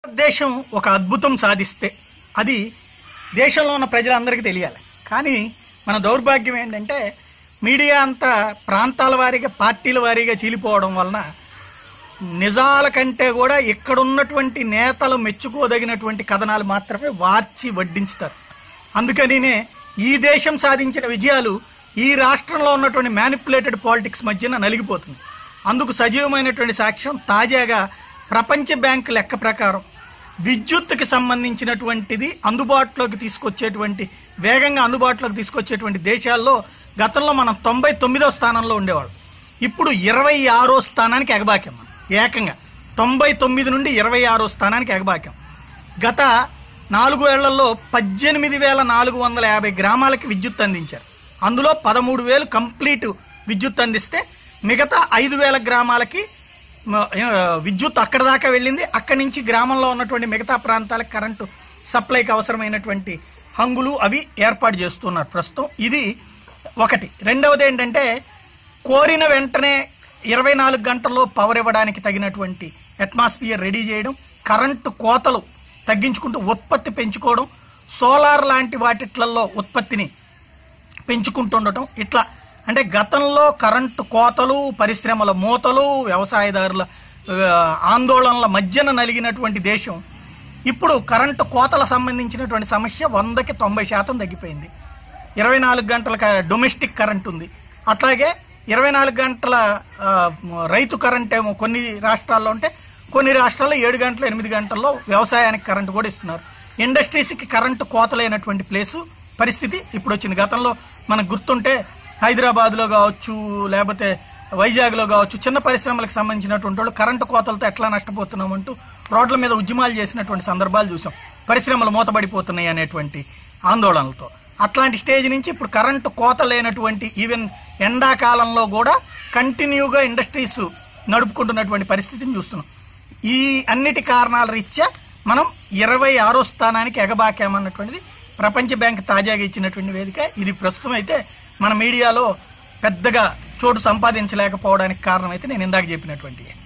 భారతదేశం ఒక అద్భుతం సాధిస్తే అది దేశంలో ఉన్న ప్రజలందరికీ తెలియాలి కానీ మన దౌర్భాగ్యం ఏంటంటే మీడియా అంతా ప్రాంతాల వారీగా పార్టీల వారీగా చీలిపోవడం వలన నిజాల కంటే కూడా ఇక్కడ ఉన్నటువంటి నేతలు మెచ్చుకోదగినటువంటి కథనాలు మాత్రమే వార్చి వడ్డించుతారు అందుకనినే ఈ దేశం సాధించిన విజయాలు ఈ రాష్ట్రంలో ఉన్నటువంటి మ్యానిపులేటెడ్ పాలిటిక్స్ మధ్యన నలిగిపోతుంది అందుకు సజీవమైనటువంటి సాక్ష్యం తాజాగా ప్రపంచ బ్యాంక్ లెక్క ప్రకారం విద్యుత్తుకి సంబంధించినటువంటిది అందుబాటులోకి తీసుకొచ్చేటువంటి వేగంగా అందుబాటులోకి తీసుకొచ్చేటువంటి దేశాల్లో గతంలో మనం తొంభై తొమ్మిదో స్థానంలో ఉండేవాళ్ళం ఇప్పుడు ఇరవై ఆరో స్థానానికి ఎగబాకాం మనం ఏకంగా తొంభై తొమ్మిది నుండి ఇరవై ఆరో స్థానానికి ఎగబాకాం గత నాలుగు ఏళ్లలో పద్దెనిమిది వేల నాలుగు వందల యాభై గ్రామాలకి విద్యుత్ అందించారు అందులో పదమూడు వేలు కంప్లీట్ విద్యుత్ అందిస్తే మిగతా ఐదు వేల గ్రామాలకి మ- ఆ, విద్యుత్ అక్కడ దాకా వెళ్ళింది అక్కడి నుంచి గ్రామంలో ఉన్నటువంటి మిగతా ప్రాంతాలకు కరెంటు సప్లైకి అవసరమైనటువంటి హంగులు అవి ఏర్పాటు చేస్తున్నారు ప్రస్తుతం ఇది ఒకటి రెండవది ఏంటంటే కోరిన వెంటనే ఇరవై నాలుగు గంటల్లో పవర్ ఇవ్వడానికి తగినటువంటి అట్మాస్ఫియర్ రెడీ చేయడం కరెంటు కోతలు తగ్గించుకుంటూ ఉత్పత్తి పెంచుకోవడం సోలార్ లాంటి వాటిట్లలో ఉత్పత్తిని పెంచుకుంటుండటం ఇట్లా అంటే గతంలో కరెంటు కోతలు పరిశ్రమల మూతలు వ్యవసాయదారుల ఆ, ఆందోళనల మధ్యన నలిగినటువంటి దేశం ఇప్పుడు కరెంటు కోతల సంబంధించినటువంటి సమస్య వందకి తొంభై శాతం తగ్గిపోయింది ఇరవై నాలుగు గంటల క- డొమెస్టిక్ కరెంట్ ఉంది అట్లాగే ఇరవై నాలుగు గంటల ఆ, రైతు కరెంట్ ఏమో కొన్ని రాష్ట్రాల్లో ఉంటే కొన్ని రాష్ట్రాల్లో ఏడు గంటలు ఎనిమిది గంటల్లో వ్యవసాయానికి కరెంటు కూడా ఇస్తున్నారు ఇండస్ట్రీస్కి కరెంటు కోతలైనటువంటి ప్లేసు పరిస్థితి ఇప్పుడు వచ్చింది గతంలో మనకు గుర్తుంటే హైదరాబాద్ లో కావచ్చు లేకపోతే వైజాగ్ లో కావచ్చు చిన్న పరిశ్రమలకు సంబంధించినటువంటి వాళ్ళు కరెంటు కోతలతో ఎట్లా నష్టపోతున్నామంటూ రోడ్ల మీద ఉద్యమాలు చేసినటువంటి సందర్భాలు చూసాం పరిశ్రమలు మూతబడిపోతున్నాయి అనేటువంటి ఆందోళనలతో అట్లాంటి స్టేజ్ నుంచి ఇప్పుడు కరెంటు కోత లేనటువంటి ఈవెన్ ఎండాకాలంలో కూడా కంటిన్యూగా ఇండస్ట్రీస్ నడుపుకుంటున్నటువంటి పరిస్థితిని చూస్తున్నాం ఈ అన్నిటి కారణాల రీత్యా మనం ఇరవై ఆరో స్థానానికి ఎగబాకామన్నటువంటిది ప్రపంచ బ్యాంక్ తాజాగా ఇచ్చినటువంటి వేదిక ఇది ప్రస్తుతం అయితే మన మీడియాలో పెద్దగా చోటు సంపాదించలేకపోవడానికి కారణం అయితే నేను ఇందాక చెప్పినటువంటి